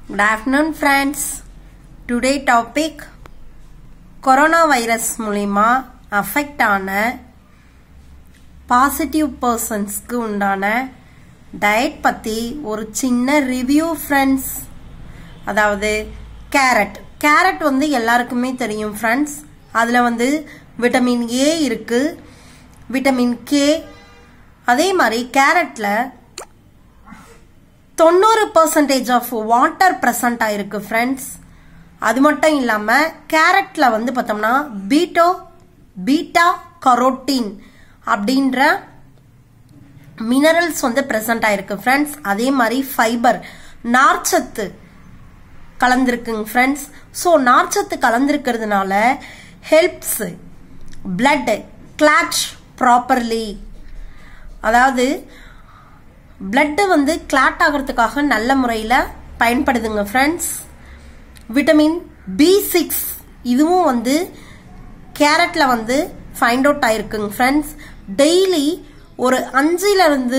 Good afternoon friends. Today topic corona virus மூலிமா affect ஆன positive பர்சன்ஸ்க்கு உண்டான டயட் பற்றி ஒரு சின்ன ரிவ்யூ ஃப்ரெண்ட்ஸ் அதாவது கேரட் கேரட் வந்து எல்லாருக்குமே தெரியும் ஃப்ரெண்ட்ஸ் அதில் வந்து விட்டமின் ஏ இருக்குது விட்டமின் கே அதே மாதிரி கேரட்டில் தொண்ணூறு பர்சன்டேஜ் ஆஃப் வாட்டர் ப்ரெசண்ட் ஆயிருக்கு ஃப்ரெண்ட்ஸ் அது மட்டும் இல்லாமல் கேரட்டில் வந்து பார்த்தோம்னா பீட்டோ பீட்டா கரோட்டீன் அப்படின்ற மினரல்ஸ் வந்து ப்ரெசண்ட் ஆயிருக்கு ஃப்ரெண்ட்ஸ் அதே மாதிரி ஃபைபர் நார்ச்சத்து கலந்துருக்குங்க ஃப்ரெண்ட்ஸ் ஸோ நார்ச்சத்து கலந்துருக்கிறதுனால ஹெல்ப்ஸ் பிளட் கிளாட்ச் ப்ராப்பர்லி அதாவது பிளட்டு வந்து கிளாட் ஆகிறதுக்காக நல்ல முறையில் பயன்படுதுங்க ஃப்ரெண்ட்ஸ் விட்டமின் பி சிக்ஸ் இதுவும் வந்து கேரட்டில் வந்து ஃபைண்ட் அவுட் ஆயிருக்குங்க ஃப்ரெண்ட்ஸ் டெய்லி ஒரு அஞ்சுலேருந்து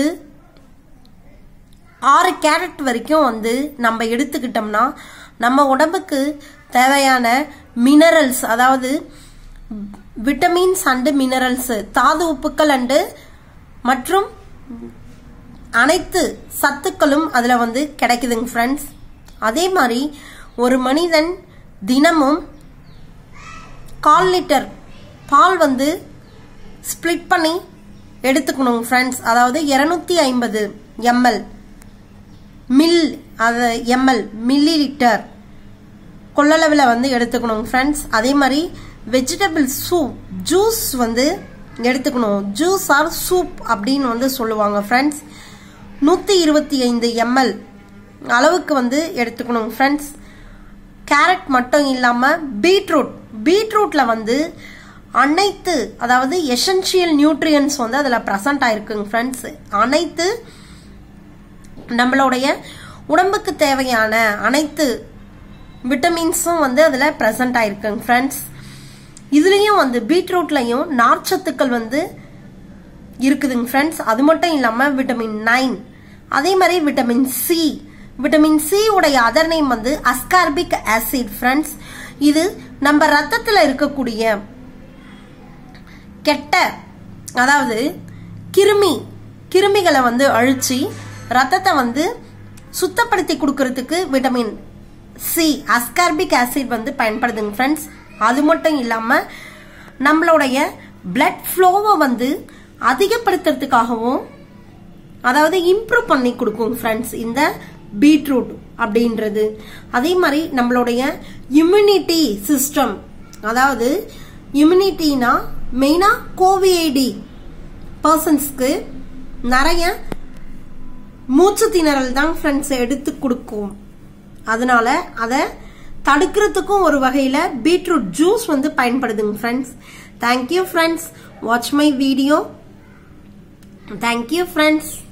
ஆறு கேரட் வரைக்கும் வந்து நம்ம எடுத்துக்கிட்டோம்னா நம்ம உடம்புக்கு தேவையான மினரல்ஸ் அதாவது விட்டமின்ஸ் அண்டு மினரல்ஸ் தாது உப்புக்கள் அண்டு மற்றும் அனைத்து சத்துக்களும் அதில் வந்து கிடைக்குதுங்க ஃப்ரெண்ட்ஸ் அதே மாதிரி ஒரு மனிதன் தினமும் கால் லிட்டர் பால் வந்து ஸ்ப்ளிட் பண்ணி எடுத்துக்கணும் ஃப்ரெண்ட்ஸ் அதாவது இரநூத்தி ஐம்பது எம்எல் மில் அது எம்எல் மில்லி லிட்டர் கொள்ளளவில் வந்து எடுத்துக்கணும் ஃப்ரெண்ட்ஸ் அதே மாதிரி வெஜிடபிள் சூப் ஜூஸ் வந்து எடுத்துக்கணும் ஜூஸ் ஆர் சூப் அப்படின்னு வந்து சொல்லுவாங்க ஃப்ரெண்ட்ஸ் நூற்றி இருபத்தி ஐந்து எம்எல் அளவுக்கு வந்து எடுத்துக்கணும் ஃப்ரெண்ட்ஸ் கேரட் மட்டும் இல்லாமல் பீட்ரூட் பீட்ரூட்டில் வந்து அனைத்து அதாவது எசென்ஷியல் நியூட்ரியன்ஸ் வந்து அதில் ப்ரெசண்ட் ஆயிருக்குங்க ஃப்ரெண்ட்ஸ் அனைத்து நம்மளுடைய உடம்புக்கு தேவையான அனைத்து விட்டமின்ஸும் வந்து அதில் ப்ரெசண்ட் ஆயிருக்குங்க ஃப்ரெண்ட்ஸ் இதுலேயும் வந்து பீட்ரூட்லையும் நார்ச்சத்துக்கள் வந்து இருக்குதுங்க ஃப்ரெண்ட்ஸ் அது மட்டும் இல்லாமல் விட்டமின் நைன் அதே மாதிரி விட்டமின் சி விட்டமின் சி உடைய அதர் நேம் வந்து அஸ்கார்பிக் ஆசிட் ஃப்ரெண்ட்ஸ் இது நம்ம ரத்தத்தில் இருக்கக்கூடிய கெட்ட அதாவது கிருமி கிருமிகளை வந்து அழிச்சு ரத்தத்தை வந்து சுத்தப்படுத்தி கொடுக்கறதுக்கு விட்டமின் சி அஸ்கார்பிக் ஆசிட் வந்து பயன்படுதுங்க ஃப்ரெண்ட்ஸ் அது மட்டும் இல்லாமல் நம்மளுடைய பிளட் ஃப்ளோவை வந்து அதிகப்படுத்துறதுக்காகவும் அதாவது இம்ப்ரூவ் பண்ணி கொடுக்கும் ஃப்ரெண்ட்ஸ் இந்த பீட்ரூட் அப்படின்றது அதே மாதிரி நம்மளுடைய இம்யூனிட்டி சிஸ்டம் அதாவது இம்யூனிட்டினா மெயினாக கோவிஐடி பர்சன்ஸ்க்கு நிறைய மூச்சு திணறல் தான் ஃப்ரெண்ட்ஸ் எடுத்து கொடுக்கும் அதனால அதை தடுக்கிறதுக்கும் ஒரு வகையில் பீட்ரூட் ஜூஸ் வந்து பயன்படுதுங்க friends thank you friends watch my video thank you friends